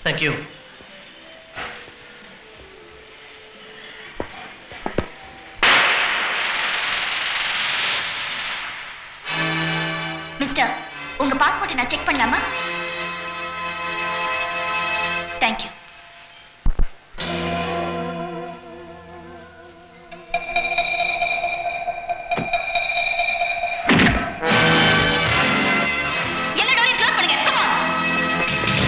Thank you mister உங்க பாஸ்போர்ட்டை நான் செக் பண்ணலாமா தேங்க்யூ எல்லா டோரையும் க்ளோஸ் பண்ணுங்க come on.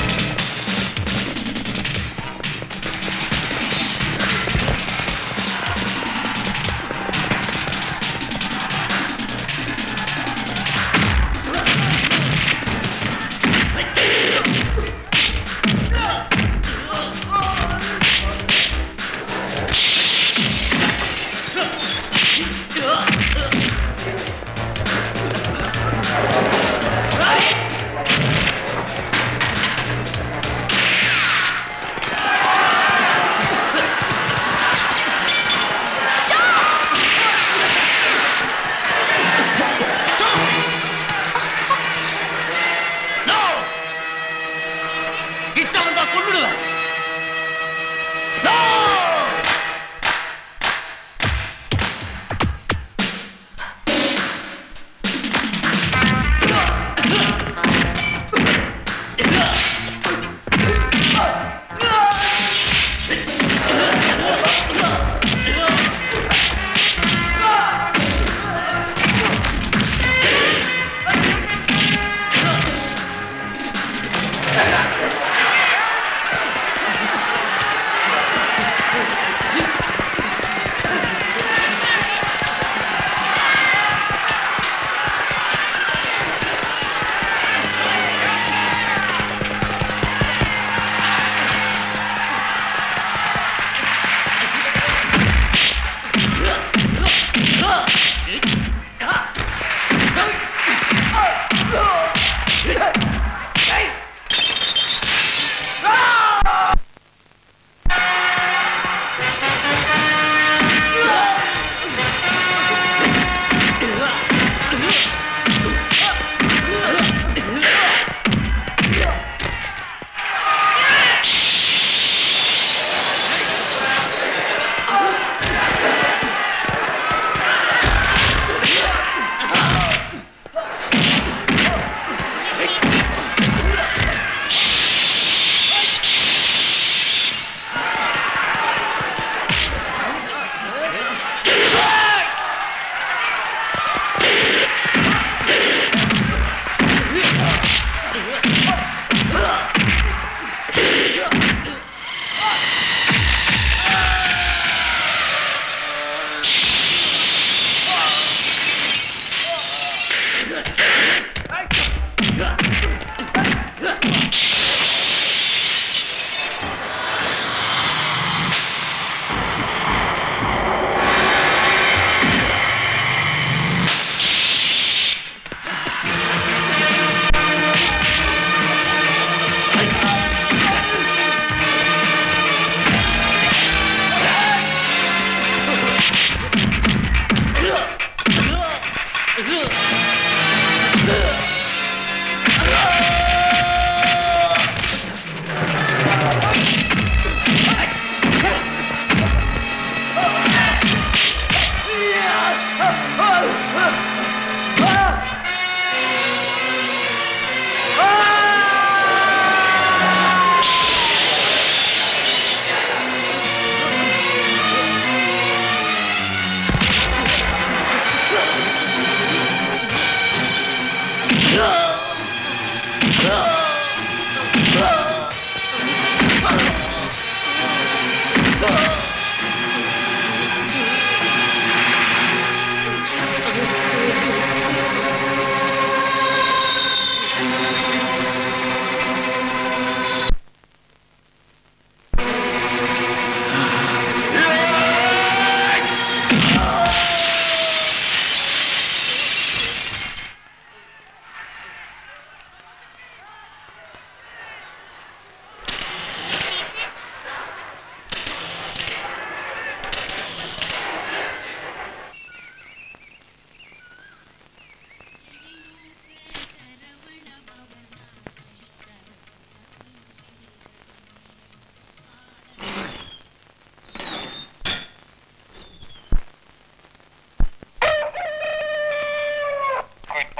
கிட்ட வந்தா கொன்னுடுவேன்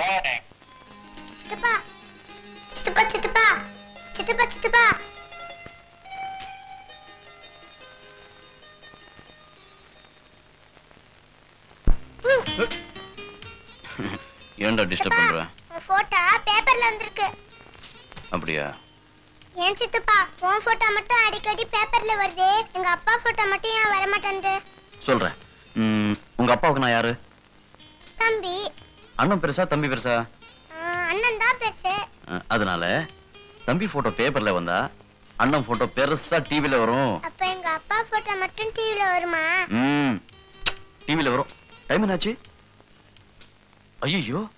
சித்தப்பா சித்தப்பா சித்தப்பா சித்தப்பா சித்தப்பா ஏன்டா டிஸ்டர்ப் பண்ற உன் போட்டோ பேப்பர்ல வந்திருக்கு அப்படியா ஏன் சித்தப்பா உன் போட்டோ மட்டும் அடிக்கடி பேப்பர்ல வருது எங்க அப்பா போட்டோ மட்டும் ஏன் வர மாட்டேங்குது சொல்றேன் ம், உங்க அப்பாவுக்கு நான் யாரு தம்பி அண்ணன் பெருசா தம்பி பெருசா ஆ, அண்ணன் தான் பெருசு அஹ், அதனால தம்பி போட்டோ பேப்பர்ல வந்தா அண்ணன் போட்டோ பெருசா டிவில வரும் அப்ப எங்க அப்பா போட்டோ மட்டும் டிவில வருமா ம் டிவில வரும் டைம் என்னாச்சு ஐயோ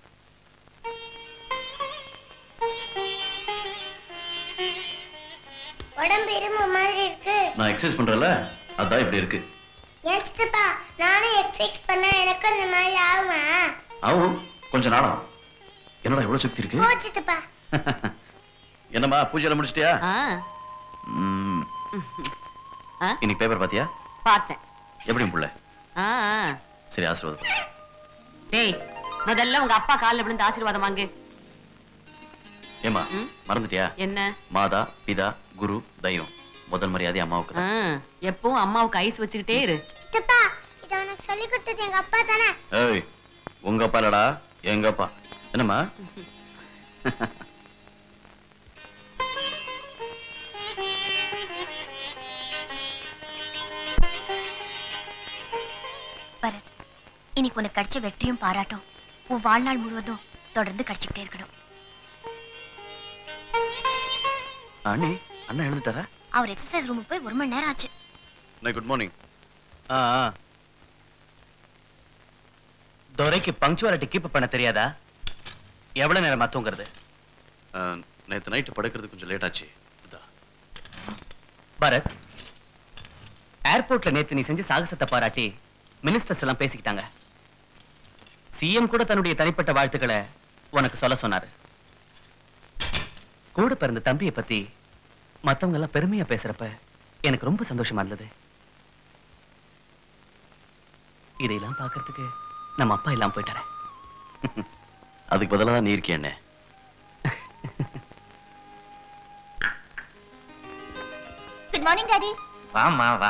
உடம்பு இரும்பு மாதிரி இருக்கு நான் எக்ஸசைஸ் பண்றேன்ல அதான் இப்படி இருக்கு ஏன் சித்தப்பா நானும் எக்ஸசைஸ் பண்ணா எனக்கும் இந்த மாதிரி ஆகுமா ஆகும் கொஞ்ச நாளா என்னடா இவ்வளவு சக்தி இருக்கு போ சித்தப்பா என்னம்மா பூஜையில முடிச்சிட்டியா ஆ, ம். ஆ? இன்னைக்கு பேப்பர் பாத்தியா பார்த்தேன் எப்படி புள்ள ஆ, ஆ. சரி ஆசீர்வாதம் பண்ணு. டேய் முதல்ல உங்க அப்பா கால்ல விழுந்து ஆசீர்வாதம் வாங்கு ஏம்மா ம்? மறந்துட்டியா என்ன மாதா பிதா குரு தெய்வம் முதல் மரியாதை அம்மாவுக்கு ஆ, தான். எப்பவும் அம்மாவுக்கு ஐஸ் வச்சுக்கிட்டே இரு சித்தப்பா இதை உனக்கு சொல்லி கொடுத்தது எங்க அப்பா தானே ஏய் உங்க அப்பா இல்லடா எங்க அப்பா என்னம்மா பரத் இன்னைக்கு உனக்கு கிடைச்ச வெற்றியும் பாராட்டும் உன் வாழ்நாள் முழுவதும் தொடர்ந்து கிடைச்சிக்கிட்டே இருக்கணும் அண்ணி அண்ணா எழுந்துட்டாரா அவர் எக்ஸசைஸ் ரூமுக்கு போய் ஒரு மணி நேரம் ஆச்சு குட் மார்னிங் ஆ ஆ. துரைக்கு பங்க்சுவாலிட்டி கீப் பண்ண தெரியாதா எவ்வளவு நேரமா தூங்குறது நேத்து நைட்டு படுக்கிறது கொஞ்சம் லேட் ஆச்சு அதான். பரத் ஏர்போர்ட்ல நேத்து நீ செஞ்ச சாகசத்தை பாராட்டி மினிஸ்டர்ஸ் எல்லாம் பேசிக்கிட்டாங்க சிஎம் கூட தன்னுடைய தனிப்பட்ட வாழ்த்துக்களை உனக்கு சொல்ல சொன்னாரு கூட பிறந்த தம்பியை பத்தி மத்தவங்க எல்லாம் பெருமையா பேசுறப்ப எனக்கு ரொம்ப சந்தோஷமா இருந்தது இதையெல்லாம் பார்க்கிறதுக்கு நம்ம அப்பா எல்லாம் போயிட்டாரே அதுக்கு பதிலா தான் நீ இருக்கிய அண்ணே குட் மார்னிங் டாடி வாமா வா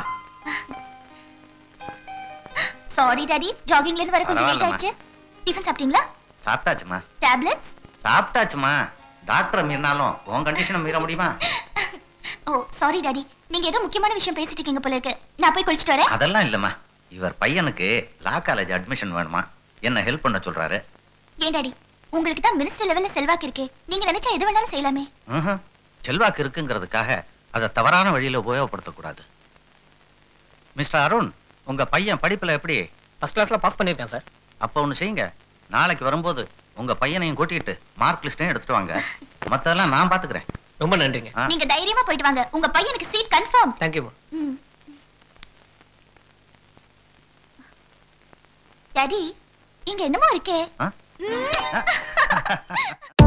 சாரி டாடி ஜாகிங்ல இருந்து வர கொஞ்சம் லேட் பரவாயில்லம்மா. ஆயிடுச்சு டிஃபன் சாப்பிட்டீங்களா சாப்பிட்டாச்சுமா டேப்லெட்ஸ் சாப்பிட்டாச்சுமா டாக்டர் மீறினாலும் உன் கண்டிஷனை மீற முடியுமா ஓ சாரி டாடி நீங்க ஏதோ முக்கியமான விஷயம் பேசிட்டு இருக்கீங்க போல இருக்கு நான் போய் குளிச்சிட்டு வரேன் அதெல்லாம் இல்லம்மா இவர் பையனுக்கு லா காலேஜ் அட்மிஷன் வேணுமா என்ன ஹெல்ப் பண்ண சொல்றாரு ஏன் டாடி உங்களுக்கு தான் மினிஸ்டர் லெவல்ல செல்வாக்கு இருக்கே நீங்க நினைச்சா எது வேணாலும் செய்யலாமே ம்ஹும். செல்வாக்கு இருக்குங்கிறதுக்காக அதை தவறான வழியில உபயோகப்படுத்தக்கூடாது மிஸ்டர் அருண் உங்க பையன் படிப்புல எப்படி ஃபர்ஸ்ட் கிளாஸ்ல பாஸ் பண்ணிருக்கேன் சார் அப்ப ஒண்ணு செய்யுங்க நாளைக்கு வரும்போது உங்க பையனையும் கூட்டிட்டு மார்க் லிஸ்டையும் எடுத்துட்டு வாங்க மத்ததெல்லாம் நான் பாத்துக்கிறேன் ரொம்ப நன்றிங்க ஆ. நீங்க தைரியமா போயிட்டு வாங்க உங்க பையனுக்கு சீட் கன்ஃபார்ம் தேங்க்யூ டாடி இங்க என்னமோ இருக்கே ஆ? ம்.